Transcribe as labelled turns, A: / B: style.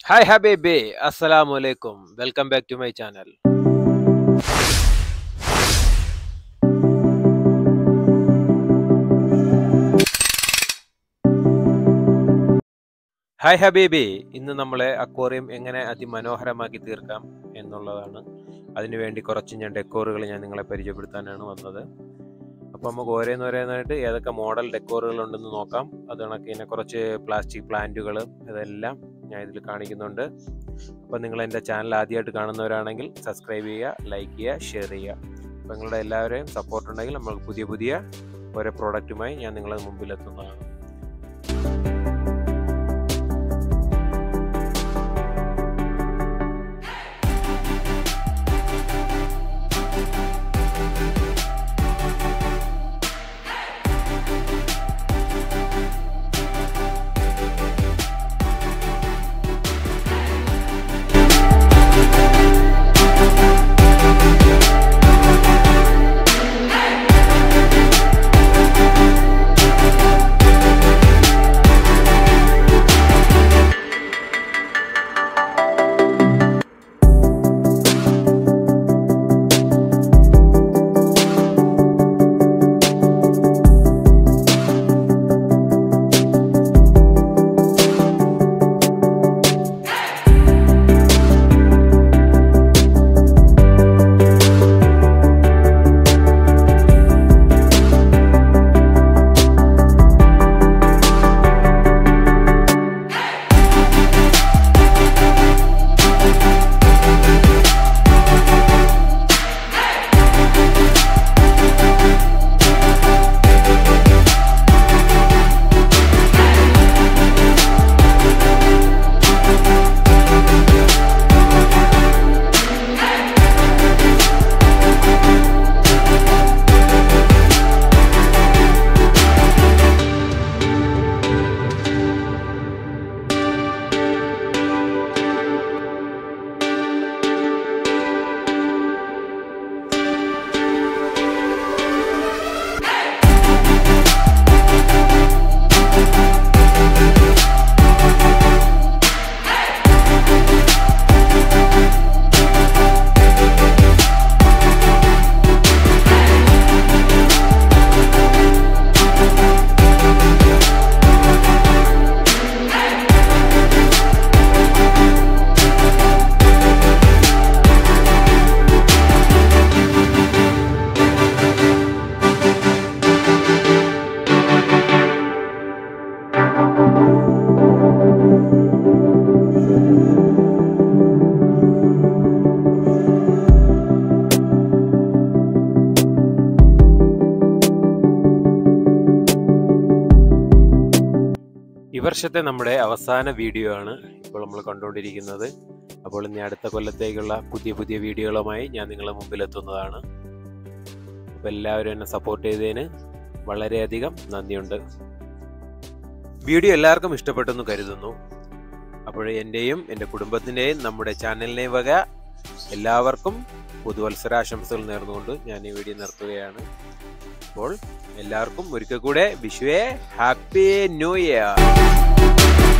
A: hi ഹബീബി അസ്സലാമു അലൈക്കും welcome back to my channel hi ഹബീബി ഇന്ന് നമ്മളെ അക്വേറിയം എങ്ങനെ അതിമനോഹരമാക്കി തീർക്കാം എന്നുള്ളതാണ് അതിനുവേണ്ടി കുറച്ച് ഞാൻ ഡെക്കോറുകൾ ഞാൻ നിങ്ങളെ പരിചയപ്പെടുത്താനാണ് വന്നത് അപ്പോൾ നമുക്ക് ഓരോന്ന് ഓരോന്നായിട്ട് ഏതൊക്കെ മോഡൽ ഡെക്കോറുകൾ ഉണ്ടെന്ന് നോക്കാം അത് കണക്ക് പിന്നെ കുറച്ച് പ്ലാസ്റ്റിക് പ്ലാന്റുകൾ ഇതെല്ലാം ഞാൻ ഇതിൽ കാണിക്കുന്നുണ്ട് അപ്പോൾ നിങ്ങൾ എൻ്റെ ചാനൽ ആദ്യമായിട്ട് കാണുന്നവരാണെങ്കിൽ സബ്സ്ക്രൈബ് ചെയ്യുക ലൈക്ക് ചെയ്യുക ഷെയർ ചെയ്യുക അപ്പോൾ നിങ്ങളുടെ എല്ലാവരെയും സപ്പോർട്ട് ഉണ്ടെങ്കിൽ നമ്മൾ പുതിയ പുതിയ ഓരോ പ്രോഡക്റ്റുമായി ഞാൻ നിങ്ങളെ മുമ്പിൽ എത്തുന്നതാണ് ഈ വർഷത്തെ നമ്മുടെ അവസാന വീഡിയോ ആണ് ഇപ്പോൾ നമ്മൾ കണ്ടുകൊണ്ടിരിക്കുന്നത് അപ്പോൾ ഇനി അടുത്ത കൊല്ലത്തേക്കുള്ള പുതിയ പുതിയ വീഡിയോകളുമായി ഞാൻ നിങ്ങളുടെ മുമ്പിൽ എത്തുന്നതാണ് അപ്പോൾ എല്ലാവരും എന്നെ സപ്പോർട്ട് ചെയ്തതിന് വളരെയധികം നന്ദിയുണ്ട് വീഡിയോ എല്ലാവർക്കും ഇഷ്ടപ്പെട്ടെന്ന് കരുതുന്നു അപ്പോൾ എൻ്റെയും എൻ്റെ കുടുംബത്തിൻ്റെയും നമ്മുടെ ചാനലിനെയും വക എല്ലാവർക്കും പുതുവത്സരാശംസകൾ നേർന്നുകൊണ്ട് ഞാൻ ഈ വീഡിയോ നിർത്തുകയാണ് അപ്പോൾ എല്ലാവർക്കും ഒരിക്കൽ കൂടെ വിഷുവേ ഹാപ്പി ന്യൂ ഇയർ